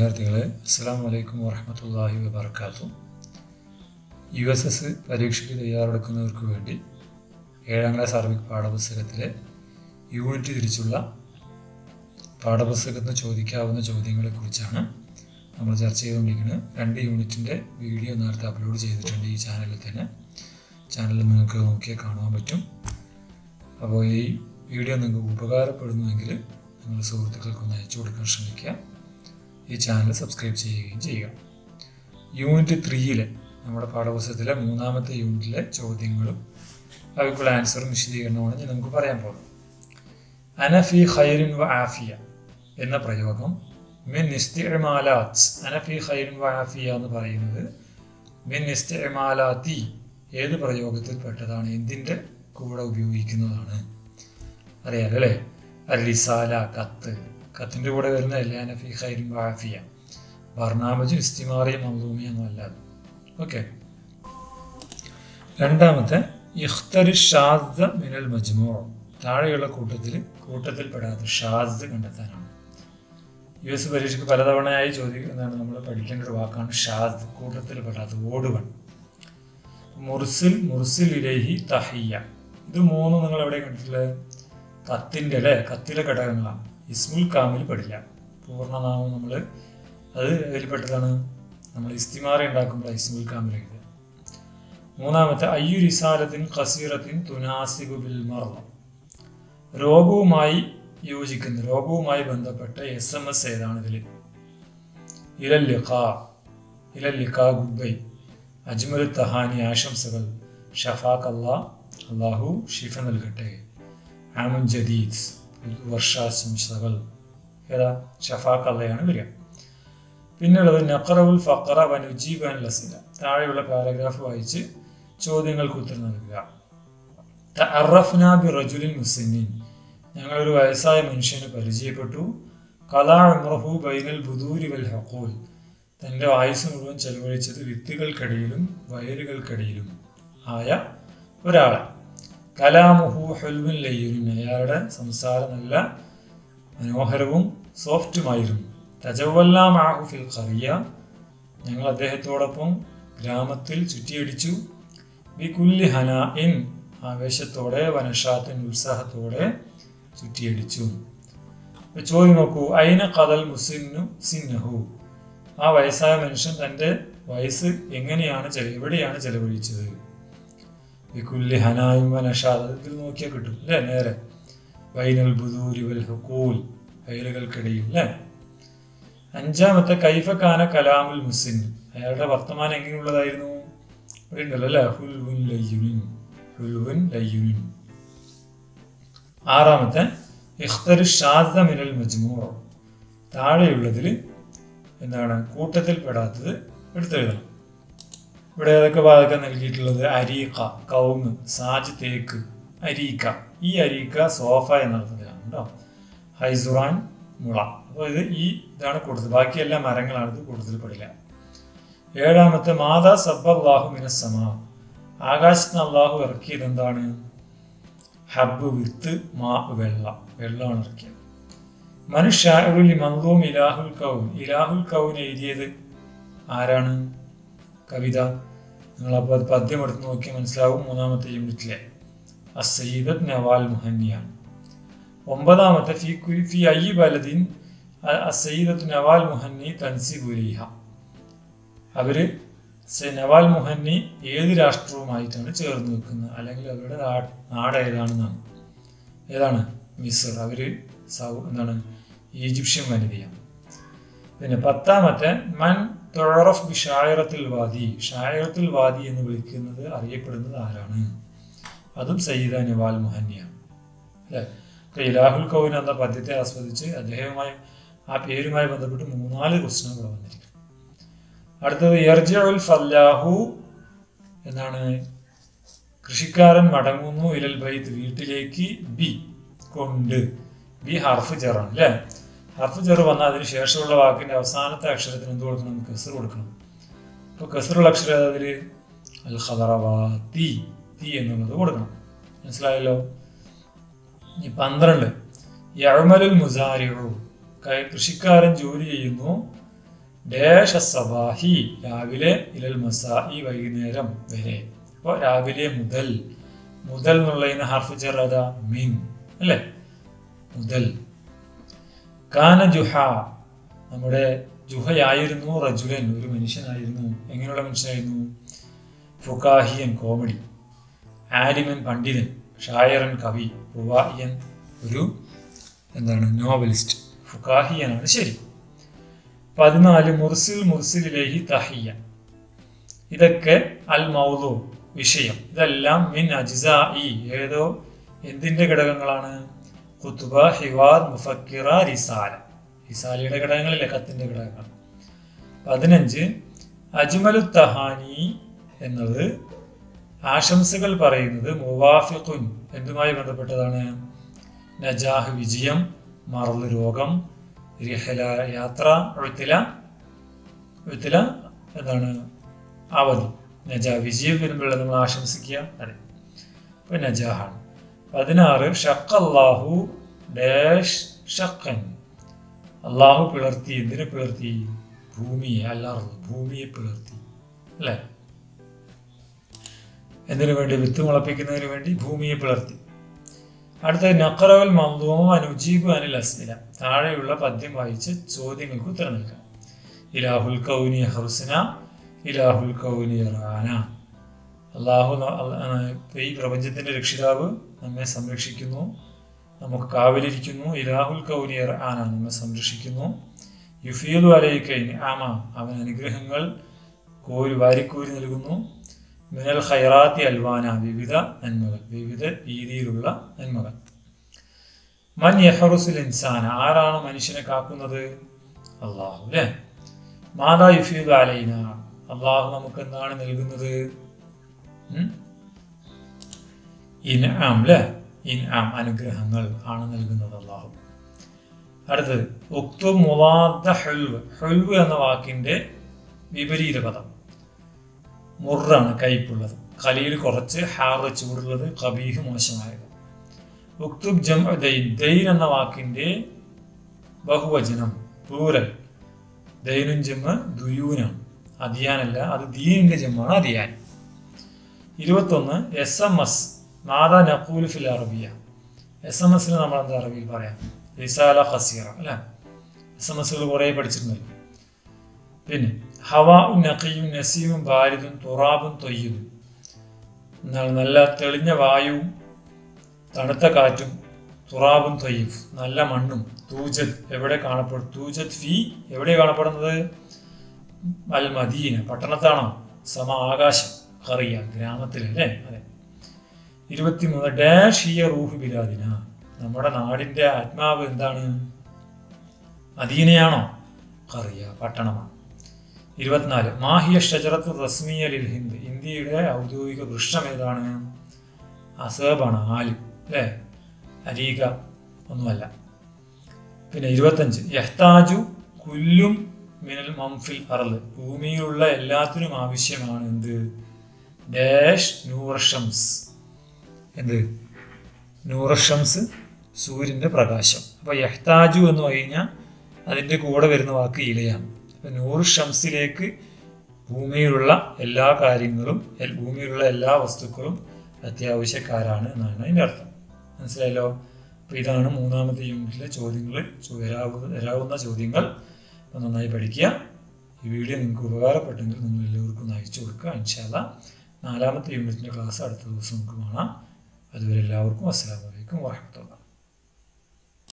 വിദ്യാർത്ഥികളെ അസ്സാം വലൈക്കും വറഹമത്തല്ലാഹി വബർക്കാത്തു യു എസ് എസ് പരീക്ഷയ്ക്ക് തയ്യാറെടുക്കുന്നവർക്ക് വേണ്ടി ഏഴാം ക്ലാസ് അറബിക് പാഠപുസ്തകത്തിലെ യൂണിറ്റ് തിരിച്ചുള്ള പാഠപുസ്തകത്തിൽ നിന്ന് ചോദിക്കാവുന്ന ചോദ്യങ്ങളെക്കുറിച്ചാണ് നമ്മൾ ചർച്ച ചെയ്തുകൊണ്ടിരിക്കുന്നത് രണ്ട് യൂണിറ്റിൻ്റെ വീഡിയോ നേരത്തെ അപ്ലോഡ് ചെയ്തിട്ടുണ്ട് ഈ ചാനലിൽ തന്നെ ചാനലിൽ നിങ്ങൾക്ക് നോക്കിയാൽ കാണാൻ പറ്റും അപ്പോൾ ഈ വീഡിയോ നിങ്ങൾക്ക് ഉപകാരപ്പെടുന്നുവെങ്കിൽ നിങ്ങൾ സുഹൃത്തുക്കൾക്കൊന്ന് അയച്ചു കൊടുക്കാൻ ശ്രമിക്കുക ഈ ചാനൽ സബ്സ്ക്രൈബ് ചെയ്യുകയും ചെയ്യുക യൂണിറ്റ് ത്രീയിലെ നമ്മുടെ പാഠപുസ്തകത്തിലെ മൂന്നാമത്തെ യൂണിറ്റിലെ ചോദ്യങ്ങളും അവയ്ക്കുള്ള ആൻസറും വിശദീകരണമാണ് ഞാൻ നമുക്ക് പറയാൻ പോകുന്നത് അനഫി ഖൈറിൻ വ ആഫിയ എന്ന പ്രയോഗം മിൻ ഇസ്തിഅമാലാത്ത് അനഫി ഖൈറിൻ വ ആഫിയ എന്ന് പറയുന്നത് മിൻ ഇസ്തിഅമാലാത്തി ഏത് പ്രയോഗത്തിൽപ്പെട്ടതാണ് എന്തിൻ്റെ കൂടെ ഉപയോഗിക്കുന്നതാണ് അറിയാലോ അല്ലേ അലിസാല കത്ത് കത്തിൻ്റെ കൂടെ വരുന്ന എല്ലാ നഫി ഖൈറിൻ വാഫിയ ബർണാമജും ഇസ്തിമാറിയും മന്ദൂമിയ എന്നല്ലാതെ ഓക്കെ രണ്ടാമത്തെ ഇഖ്തരി ഷാദ് മിനൽ മജ്മൂ താഴെയുള്ള കൂട്ടത്തിൽ കൂട്ടത്തിൽപ്പെടാത്ത ഷാദ് കണ്ടെത്താനാണ് യു എസ് പരീക്ഷയ്ക്ക് പലതവണയായി ചോദിക്കുന്നതാണ് നമ്മൾ പഠിക്കേണ്ട ഒരു വാക്കാണ് ഷാദ് കൂട്ടത്തിൽപ്പെടാത്ത ഓടുവൺ മുർസിൽ മുർസിൽ ഇലേഹി തഹിയ ഇത് മൂന്നും നിങ്ങൾ എവിടെ കണ്ടിട്ടുള്ളത് കത്തിൻ്റെ അല്ലേ കത്തിലെ ഘടകങ്ങളാണ് ഇസ്മുൽ കാമിൽ പെടില്ല പൂർണ്ണനാമം നമ്മൾ അത് അതിൽപ്പെട്ടതാണ് നമ്മൾ ഇസ്തിമാറി ഉണ്ടാക്കുമ്പോൾ ഇസ്മുൽ കാമിൽ എഴുതുക മൂന്നാമത്തെ അയ്യു റിസാലത്തിൻ ഖസീറത്തിൻ തുനാസിബു ബിൽ മർമ്മ രോഗവുമായി യോജിക്കുന്ന രോഗവുമായി ബന്ധപ്പെട്ട എസ് എം എസ് ഏതാണ് ഇതിൽ ഇലല്ലിഖാ ഇലല്ലിഖാ ഗുബൈ അജ്മൽ തഹാനി ആശംസകൾ ഷഫാഖ് അള്ളാ അള്ളാഹു ഷിഫ നൽകട്ടെ ആമുൻ ജദീദ് വർഷാശംസകൾ ഏതാ ഷഫാഖ് അള്ളയാണ് വരിക പിന്നുള്ളത് നഖറവുൽ ഫഖറ വനുജീബ് അൻ ലസില താഴെയുള്ള പാരഗ്രാഫ് വായിച്ച് ചോദ്യങ്ങൾക്ക് ഉത്തരം നൽകുക തഅറഫ്നാ ബി റജുലിൻ മുസ്ലിമീൻ ഞങ്ങളൊരു വയസ്സായ മനുഷ്യനെ പരിചയപ്പെട്ടു കലാ ഉമ്രഹു ബൈനൽ ബുദൂരി വൽ ഹഖൂൽ തൻ്റെ ആയുസ് മുഴുവൻ ചെലവഴിച്ചത് വിത്തുകൾക്കിടയിലും വയലുകൾക്കിടയിലും ആയ ഒരാളെ കലാമുഹു ഹുൽമുൻ ലയ്യുനും അയാളുടെ സംസാരം നല്ല മനോഹരവും സോഫ്റ്റുമായിരുന്നു തജവല്ലാമാഹു ഫിൽ ഖറിയ ഞങ്ങൾ അദ്ദേഹത്തോടൊപ്പം ഗ്രാമത്തിൽ ചുറ്റിയടിച്ചു ബി കുല്ലി ഹന ഇൻ ആവേശത്തോടെ വനഷാത്തിൻ ഉത്സാഹത്തോടെ ചുറ്റിയടിച്ചു ചോദ്യം നോക്കൂ അയിന കതൽ മുസിന്നു സിന്നഹു ആ വയസ്സായ മനുഷ്യൻ തൻ്റെ വയസ്സ് എങ്ങനെയാണ് ചെല എവിടെയാണ് ചെലവഴിച്ചത് വിക്കുല്ലി ഹനായും വനഷാദത്തിൽ നോക്കിയാൽ കിട്ടും അല്ലേ നേരെ വൈനൽ ബുദൂരി വൽ ഹുക്കൂൽ വയലുകൾക്കിടയിൽ അല്ലേ അഞ്ചാമത്തെ കൈഫക്കാന കലാമുൽ മുസിൻ അയാളുടെ വർത്തമാനം എങ്ങനെയുള്ളതായിരുന്നു ഇവിടെ ഉണ്ടല്ലോ അല്ലേ ഹുൽവുൻ ലയ്യുനിൻ ഹുൽവുൻ ലയ്യുനിൻ ആറാമത്തെ ഇഖ്തരു ഷാദ മിനൽ മജ്മൂ താഴെയുള്ളതിൽ എന്താണ് കൂട്ടത്തിൽപ്പെടാത്തത് എടുത്തെഴുതണം ഇവിടെ ഏതൊക്കെ ഭാഗമൊക്കെ നൽകിയിട്ടുള്ളത് അരീക്ക കൗങ്ങ് സാജ് തേക്ക് അരീക്ക ഈ അരീക്ക സോഫ എന്ന അർത്ഥത്തിലാണ് കേട്ടോ ഹൈസുറാൻ മുള അപ്പോൾ ഇത് ഈ ഇതാണ് കൂടുതൽ ബാക്കിയെല്ലാം മരങ്ങളാണ് ഇത് കൂടുതൽ പെടില്ല ഏഴാമത്തെ മാതാ സബ്ബാഹു മിനസമ ആകാശത്ത് അള്ളാഹു ഇറക്കിയത് എന്താണ് ഹബ്ബ് വിത്ത് മാ വെള്ളം വെള്ളമാണ് ഇറക്കിയത് മനുഷ്യാരുലി മന്ദൂം ഇലാഹുൽ കൗൻ ഇലാഹുൽ കൗൻ എഴുതിയത് ആരാണ് കവിത നിങ്ങളപ്പോൾ അത് പദ്യം എടുത്ത് നോക്കിയാൽ മനസ്സിലാവും മൂന്നാമത്തെ യൂണിറ്റിലെ അസീദത്ത് നവാൽ മുഹന്നിയാണ് ഒമ്പതാമത്തെ ഫി ഫി അയ്യി ബലദിൻ അസീദത്ത് നവാൽ മുഹന്നി തൻസിബുലിഹ അവര് നവാൽ മുഹന്നി ഏത് രാഷ്ട്രവുമായിട്ടാണ് ചേർന്ന് നിൽക്കുന്നത് അല്ലെങ്കിൽ അവരുടെ നാട് ഏതാണെന്നാണ് ഏതാണ് മിസർ അവര് സൗ എന്താണ് ഈജിപ്ഷ്യൻ വനിതയാണ് പിന്നെ പത്താമത്തെ മൻ തൊഴറഫ് ബി ഷായറത്തിൽ വാദി ഷായറത്തിൽ വാദി എന്ന് വിളിക്കുന്നത് അറിയപ്പെടുന്നത് ആരാണ് അതും സയ്യിദ നവാൽ മുഹന്നിയാണ് അല്ലേ അപ്പോൾ ഇലാഹുൽ കൗൻ എന്ന പദ്യത്തെ ആസ്വദിച്ച് അദ്ദേഹവുമായി ആ പേരുമായി ബന്ധപ്പെട്ട് മൂന്നാല് ക്വസ്റ്റ്യനുകൾ വന്നിരിക്കും അടുത്തത് എർജുൽ ഫല്ലാഹു എന്നാണ് കൃഷിക്കാരൻ മടങ്ങുന്നു ഇലൽ ബൈത്ത് വീട്ടിലേക്ക് ബി കൊണ്ട് ബി ഹർഫ് ചെറാണ് അല്ലേ ഹർഫ് ചെറു വന്നാൽ അതിന് ശേഷമുള്ള വാക്കിന്റെ അവസാനത്തെ അക്ഷരത്തിന് എന്ത് കൊടുക്കണം കസർ കൊടുക്കണം അപ്പോൾ കസറുള്ള അക്ഷരം അതിൽ അൽ ഖദറവാ തീ തീ എന്നുള്ളത് കൊടുക്കണം മനസ്സിലായല്ലോ ഈ പന്ത്രണ്ട് യഴമലുൽ മുസാരിഴു കൃഷിക്കാരൻ ജോലി ചെയ്യുന്നു ഡേഷ സബാഹി രാവിലെ ഇലൽ മസായി വൈകുന്നേരം വരെ അപ്പോൾ രാവിലെ മുതൽ മുതൽ എന്നുള്ളതിന് ഹർഫ് ചെറത മിൻ അല്ലേ മുതൽ കാന ജുഹ നമ്മുടെ ജുഹയായിരുന്നു റജുലൻ ഒരു മനുഷ്യനായിരുന്നു എങ്ങനെയുള്ള മനുഷ്യനായിരുന്നു ഫുക്കാഹിയൻ കോമഡി ആലിമൻ പണ്ഡിതൻ ഷായറൻ കവി റുവായിയൻ ഒരു എന്താണ് നോവലിസ്റ്റ് ഫുക്കാഹിയനാണ് ശരി പതിനാല് മുർസിൽ മുർസിലിലേഹി തഹിയ ഇതൊക്കെ അൽ മൗലു വിഷയം ഇതെല്ലാം മിൻ അജിസ ഇ ഏതോ എന്തിന്റെ ഘടകങ്ങളാണ് കുത്തുബ ഹിവാർ മുഫക്കിറ റിസാല റിസാലയുടെ ഘടകങ്ങളിലെ കത്തിന്റെ ഘടകങ്ങൾ പതിനഞ്ച് അജ്മലു തഹാനി എന്നത് ആശംസകൾ പറയുന്നത് മുവാഫിഖുൻ എന്തുമായി ബന്ധപ്പെട്ടതാണ് നജാഹ് വിജയം മറല് രോഗം റിഹല യാത്ര എഴുത്തില എഴുത്തില എന്താണ് അവധി നജ വിജയം വരുമ്പോഴാണ് നമ്മൾ ആശംസിക്കുക അതെ ഇപ്പൊ നജാഹാണ് പതിനാറ് ഷക്കല്ലാഹു ഡാഷ് ഷക്കൻ അള്ളാഹു പിളർത്തി എന്തിനെ പിളർത്തി ഭൂമിയെ അല്ലാറു ഭൂമിയെ പിളർത്തി അല്ലേ എന്തിനു വേണ്ടി വിത്ത് മുളപ്പിക്കുന്നതിന് വേണ്ടി ഭൂമിയെ പിളർത്തി അടുത്ത നഖറവൽ മന്ദൂമം അനുജീബ് അനിൽ അസ്മില താഴെയുള്ള പദ്യം വായിച്ച് ചോദ്യങ്ങൾക്ക് ഉത്തരം നൽകാം ഇലാഹുൽ കൗനി ഹറുസന ഇലാഹുൽ കൗനി റാന അള്ളാഹു ന- അല്ല- ആ, ഈ പ്രപഞ്ചത്തിന്റെ രക്ഷിതാവ് നമ്മെ സംരക്ഷിക്കുന്നു നമുക്ക് കാവലിരിക്കുന്നു ഇലാഹുൽ കൗനി റാന നമ്മെ സംരക്ഷിക്കുന്നു യുഫീദു അലൈക്കൈൻ ആമ അവൻ അനുഗ്രഹങ്ങൾ കോരി വാരിക്കോരി നൽകുന്നു മിനൽ ഖൈറാത്തി അൽവാന വിവിധ നന്മകൾ വിവിധ രീതിയിലുള്ള നന്മകൾ മൻ യഹറുസുൽ ഇൻസാന ആരാണ് മനുഷ്യനെ കാക്കുന്നത് അള്ളാഹു അല്ലേ മാതാ യുഫീദ് അലൈന അള്ളാഹു നമുക്ക് എന്താണ് നൽകുന്നത് ഉം? ഇൻആം അല്ലേ ഇൻആം അനുഗ്രഹങ്ങൾ ആണ് നൽകുന്നത് അള്ളാഹു അടുത്തത് ഉക്തു മുലാദ ഹുൽവ് ഹുൽവ് എന്ന വാക്കിന്റെ വിപരീത പദം മുറാണ് കയ്പുള്ളത് ഖലീൽ കുറച്ച് ഹാറ് ചൂടുള്ളത് കബീഹ് മോശമായത് ഉക്തുബ് ജം ദൈൻ ദൈൻ എന്ന വാക്കിന്റെ ബഹുവചനം പ്ലൂരൽ ദൈനും ജമ്മ് ദുയൂനാണ് അതിയാനല്ല അത് ദീനിന്റെ ജമ്മാണ് അതിയാൻ ഇരുപത്തൊന്ന് എസ് എം എസ് മാതാ നഖൂൽ ഫിൽ അറബിയ എസ് എം എസിന് നമ്മൾ എന്താ അറബിയിൽ പറയാം റിസാല ഖസീറ അല്ലേ എസ് എം എസുകൾ കുറേ പഠിച്ചിട്ടുണ്ടല്ലോ പിന്നെ ഹവാഉം നഖിയും നസീമും ബാരിദും തുറാബും തൊയ്യതും എന്നാൽ നല്ല തെളിഞ്ഞ വായുവും തണുത്ത കാറ്റും തുറാബും തൊയ്യഫ് നല്ല മണ്ണും തൂജത് എവിടെ കാണപ്പെടും തൂജത് ഫി എവിടെ കാണപ്പെടുന്നത് അൽ മദീന പട്ടണത്താണോ സമ ആകാശം കറിയ ഗ്രാമത്തിൽ അല്ലേ അതെ ഇരുപത്തിമൂന്ന് ഡാഷ് ഹിയ റൂഹ് ബിലാദിന നമ്മുടെ നാടിന്റെ ആത്മാവ് എന്താണ് മദീനയാണോ കറിയ പട്ടണമാണ് ഇരുപത്തിനാല് മാഹിയ ഷജറത്ത് റസ്മിയ ലിൽ ഹിന്ദ് ഇന്ത്യയുടെ ഔദ്യോഗിക വൃക്ഷം ഏതാണ് അസേബാണ് ആല് അല്ലേ അരീക ഒന്നുമല്ല പിന്നെ ഇരുപത്തഞ്ച് യഹ്താജു കുല്ലും മിനൽ മംഫിൽ അറല് ഭൂമിയിലുള്ള എല്ലാത്തിനും ആവശ്യമാണ് എന്ത് ഡാഷ് നൂറഷംസ് എന്ത് നൂറഷംസ് സൂര്യന്റെ പ്രകാശം അപ്പൊ യഹ്താജു എന്ന് കഴിഞ്ഞാൽ അതിന്റെ കൂടെ വരുന്ന വാക്ക് ഇലയാണ് അപ്പൊ നൂറ് ഷംസിലേക്ക് ഭൂമിയിലുള്ള എല്ലാ കാര്യങ്ങളും എൽ- ഭൂമിയിലുള്ള എല്ലാ വസ്തുക്കളും അത്യാവശ്യക്കാരാണ് എന്നാണ് അതിന്റെ അർത്ഥം മനസ്സിലായല്ലോ അപ്പൊ ഇതാണ് മൂന്നാമത്തെ യൂണിറ്റിലെ ചോദ്യങ്ങൾ ചോ- വരാവുന്ന വരാവുന്ന ചോദ്യങ്ങൾ അപ്പൊ നന്നായി പഠിക്കുക ഈ വീഡിയോ നിങ്ങൾക്ക് ഉപകാരപ്പെട്ടെങ്കിൽ നിങ്ങൾ എല്ലാവർക്കും ഒന്ന് അയച്ചു കൊടുക്കുക ഇൻഷാല്ല നാലാമത്തെ യൂണിറ്റിന്റെ ക്ലാസ് അടുത്ത ദിവസം നമുക്ക് കാണാം അതുവരെ എല്ലാവർക്കും അസ്സലാമു അലൈക്കും വാഹമത്തുള്ള